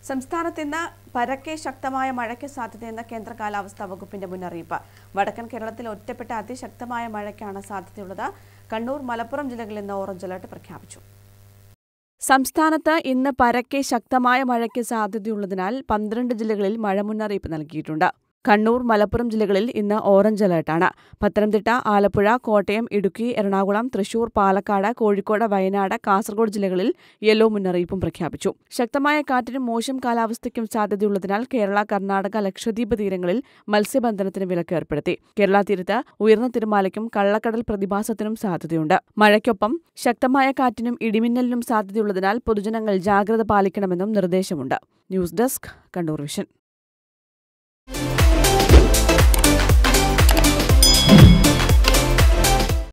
സംസ്ഥാനത്ത് ഇന്ന് പരക്കെ ശക്തമായ മഴയ്ക്ക് സാധ്യതയെന്ന കേന്ദ്ര കാലാവസ്ഥാ വകുപ്പിന്റെ മുന്നറിയിപ്പ് വടക്കൻ കേരളത്തിൽ ഒറ്റപ്പെട്ട അതിശക്തമായ മഴയ്ക്കാണ് സാധ്യതയുള്ളത് കണ്ണൂർ മലപ്പുറം ജില്ലകളിൽ ഇന്ന് ഓറഞ്ച് അലർട്ട് പ്രഖ്യാപിച്ചു സംസ്ഥാനത്ത് ഇന്ന് പരക്കെ ശക്തമായ മഴയ്ക്ക് സാധ്യതയുള്ളതിനാൽ പന്ത്രണ്ട് ജില്ലകളിൽ മഴ മുന്നറിയിപ്പ് നൽകിയിട്ടുണ്ട് കണ്ണൂർ മലപ്പുറം ജില്ലകളിൽ ഇന്ന് ഓറഞ്ച് അലർട്ടാണ് പത്തനംതിട്ട ആലപ്പുഴ കോട്ടയം ഇടുക്കി എറണാകുളം തൃശൂർ പാലക്കാട് കോഴിക്കോട് വയനാട് കാസർഗോഡ് ജില്ലകളിൽ യെല്ലോ മുന്നറിയിപ്പും പ്രഖ്യാപിച്ചു ശക്തമായ കാറ്റിനും മോശം കാലാവസ്ഥയ്ക്കും സാധ്യതയുള്ളതിനാൽ കേരള കർണാടക ലക്ഷദ്വീപ് തീരങ്ങളിൽ മത്സ്യബന്ധനത്തിന് വിലക്ക് ഏർപ്പെടുത്തി കേരള തീരത്ത് ഉയർന്ന തിരമാലയ്ക്കും കള്ളക്കടൽ പ്രതിഭാസത്തിനും സാധ്യതയുണ്ട് മഴയ്ക്കൊപ്പം ശക്തമായ കാറ്റിനും ഇടിമിന്നലിനും സാധ്യതയുള്ളതിനാൽ പൊതുജനങ്ങൾ ജാഗ്രത പാലിക്കണമെന്നും നിർദ്ദേശമുണ്ട് ന്യൂസ് ഡെസ്ക് കണ്ണൂർ വിഷൻ